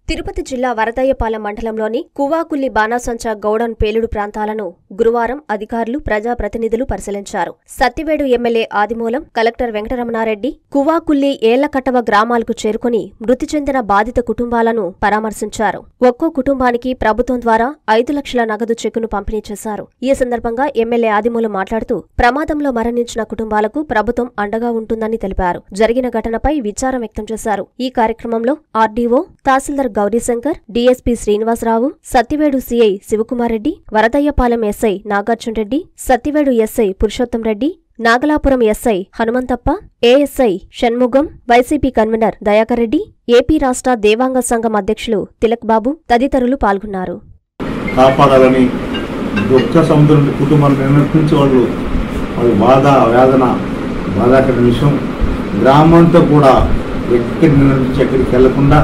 తిరుపతి జిల్లా వరదయ్యపాలెం మండలంలోని కువాకుల్లి బాణాసంచా గౌడన్ పేలుడు ప్రాంతాలను గురువారం అధికారులు ప్రజాప్రతినిధులు పరిశీలించారు సత్తివేడు ఎమ్మెల్యే ఆదిమూలం కలెక్టర్ వెంకటరమణారెడ్డి కువాకుల్లి ఏళ్లకట్టవ గ్రామాలకు చేరుకుని మృతి చెందిన బాధిత కుటుంబాలను పరామర్శించారు ఒక్కో కుటుంబానికి ప్రభుత్వం ద్వారా ఐదు లక్షల నగదు చెక్కును పంపిణీ చేశారు ఈ సందర్భంగా ఎమ్మెల్యే ఆదిమూలం మాట్లాడుతూ ప్రమాదంలో మరణించిన కుటుంబాలకు ప్రభుత్వం అండగా ఉంటుందని తెలిపారు జరిగిన ఘటనపై విచారం వ్యక్తం చేశారు ఈ కార్యక్రమంలో RDO tahsildar Gowrishankar DSP Srinivasarao Satyavedu CI Sivakumar Reddy Varadaiahpalem SI Nagarjuna Reddy Satyavedu SI Purushotham Reddy Nagalapuram SI Hanumanthappa ASI Shanmugam YCP convener Dayakar Reddy AP రాష్ట్ర దేవాంగ సంఘం అధ్యక్షులు తిలక్ బాబు తదితరులు పాల్గొన్నారు కాపాడాలని దుఃఖ సముద్రం కుటుంబాలు నిర్ణయించి వాళ్ళు వాళ్ళ బాధ వేదన బాధాకర విషయం గ్రామంతో కూడా ఎక్కడి నుంచి ఎక్కడికి వెళ్లకుండా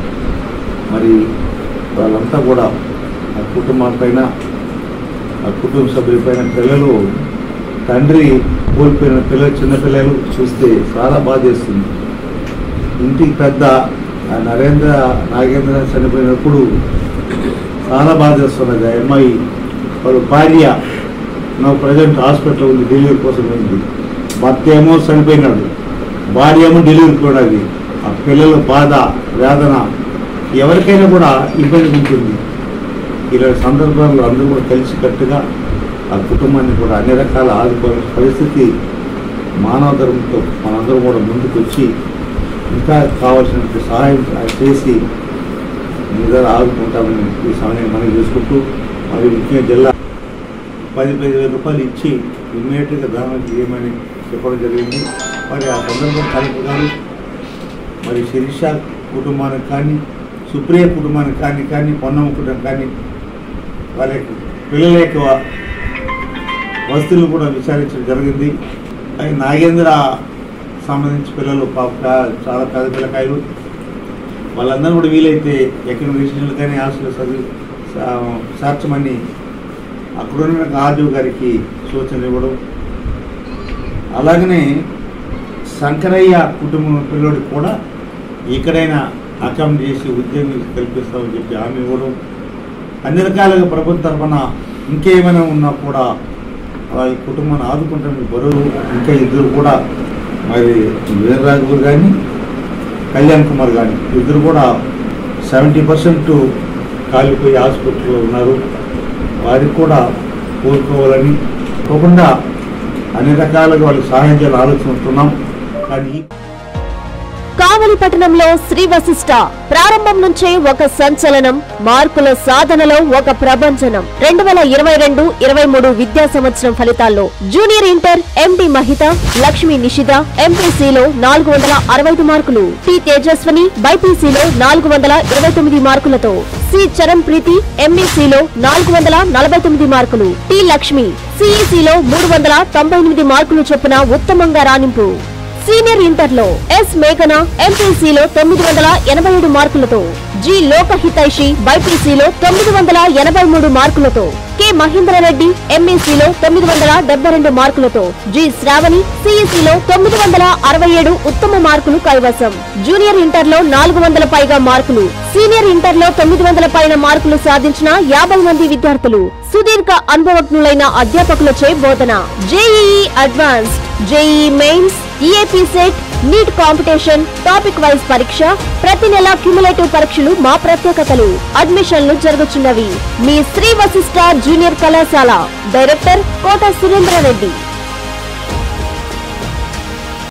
మరి వాళ్ళంతా కూడా ఆ కుటుంబాలపైన ఆ కుటుంబ సభ్యులపైన పిల్లలు తండ్రి కోల్పోయిన పిల్లలు చిన్నపిల్లలు చూస్తే చాలా బాధ చేస్తుంది ఇంటికి పెద్ద ఆ నరేంద్ర నాగేంద్ర చనిపోయినప్పుడు చాలా బాధ చేస్తున్నది ఆ అమ్మాయి వాళ్ళ భార్య నా ప్రజెంట్ హాస్పిటల్ ఉంది డెలివరీ కోసం ఉంది భర్త ఏమో చనిపోయినాడు భార్య ఏమో డెలివరీకి ఉన్నది ఆ పిల్లల బాధ వేదన ఎవరికైనా కూడా ఇబ్బంది ఉంటుంది ఇలాంటి సందర్భాల్లో అందరూ కూడా కలిసికట్టుగా ఆ కుటుంబాన్ని కూడా అన్ని రకాల ఆదుకోవాల్సిన పరిస్థితి మానవ ధర్మంతో మనందరం కూడా ముందుకు వచ్చి ఇంకా కావాల్సినటువంటి సహాయం చేసి నిద్ర ఆదుకుంటామని ఈ సమయం మనం చేసుకుంటూ మరి ముఖ్యంగా జిల్లా పది పది వేల రూపాయలు ఇచ్చి ఇమ్మీడియట్గా దానం చేయమని చెప్పడం జరిగింది మరి ఆ సందర్భం కలెక్టర్ గారు మరి శిరీష కుటుంబానికి కానీ సుప్రియ కుటుంబానికి కానీ కానీ పొన్నమ్మ కుటుంబం కానీ వాళ్ళ యొక్క పిల్లల యొక్క వస్తువులు కూడా విచారించడం జరిగింది అవి నాగేంద్ర సంబంధించి పిల్లలు పాప చాలా పెద్ద పిల్లకాయలు వాళ్ళందరూ కూడా వీలైతే ఎక్కడ రిజిస్ట్రేషన్లు కానీ హాస్టల్ చదివి చేర్చమని అక్కడున్న రాజు గారికి సూచనలు ఇవ్వడం అలాగనే శంకరయ్య కుటుంబం పిల్లోడికి కూడా ఎక్కడైనా అకామిడేట్ చేసి ఉద్యోగం కల్పిస్తామని చెప్పి హామీ ఇవ్వడం అన్ని రకాలుగా ప్రభుత్వ తరఫున ఇంకేమైనా ఉన్నా కూడా అలా ఈ కుటుంబాన్ని ఆదుకుంటామని బరువు ఇంకా ఇద్దరు కూడా మరి వీరరాఘు కానీ కళ్యాణ్ కుమార్ కానీ ఇద్దరు కూడా సెవెంటీ పర్సెంట్ కాలిపోయి హాస్పిటల్లో ఉన్నారు వారికి కూడా కోరుకోవాలని కాకుండా అన్ని రకాలుగా వాళ్ళకి సహాయం చేయాలని ఆలోచిస్తున్నాం కానీ ఈ కావలి పట్టణంలో శ్రీ వశిష్ట ప్రారంభం నుంచే ఒక సంచలనం మార్కుల సాధనలో ఒక ప్రభంజనం రెండు వేల ఇరవై రెండు ఇరవై మూడు విద్యా సంవత్సరం ఫలితాల్లో junior inter MD Mahitha Lakshmi Nishitha ఎంపీసీలో నాలుగు వందల అరవై ఐదు మార్కులు టి తేజస్వని బైపీసీలో నాలుగు వందల ఇరవై తొమ్మిది మార్కులతో సి చరణ్ ప్రీతి ఎంఈసీలో నాలుగు వందల నలభై తొమ్మిది మార్కులు టి లక్ష్మి సిఈసీలో మూడు వందల తొంభై ఎనిమిది మార్కులు చొప్పున ఉత్తమంగా రాణింపు సీనియర్ ఇంటర్లో ఎస్ మేఘన ఎంపీసీలో తొమ్మిది వందల ఎనభై ఏడు మార్కులతో జి లోకహితైషి బైపీసీలో తొమ్మిది వందల ఎనభై మూడు మార్కులతో కె మహేంద్రరెడ్డి ఎంఈసీలో తొమ్మిది వందల డెబ్బై రెండు మార్కులతో జి శ్రావణి సిఈసీలో తొమ్మిది వందల అరవై ఏడు ఉత్తమ మార్కులు కైవసం జూనియర్ ఇంటర్లో నాలుగు వందల పైగా మార్కులు సీనియర్ ఇంటర్లో తొమ్మిది వందల పైన మార్కులు సాధించిన యాభై మంది విద్యార్థులు సుదీర్ఘ అనుభవజ్ఞులైన అధ్యాపకులచే బోధన JEE advanced JEE mains EAP CET NEET competition topic wise పరీక్ష ప్రతి నెల క్యుములేటివ్ పరీక్షలు మా ప్రత్యేకతలు అడ్మిషన్లు జరుగుతున్నవి మీ శ్రీ వశిష్ట జూనియర్ కళాశాల డైరెక్టర్ కోట సురేంద్ర రెడ్డి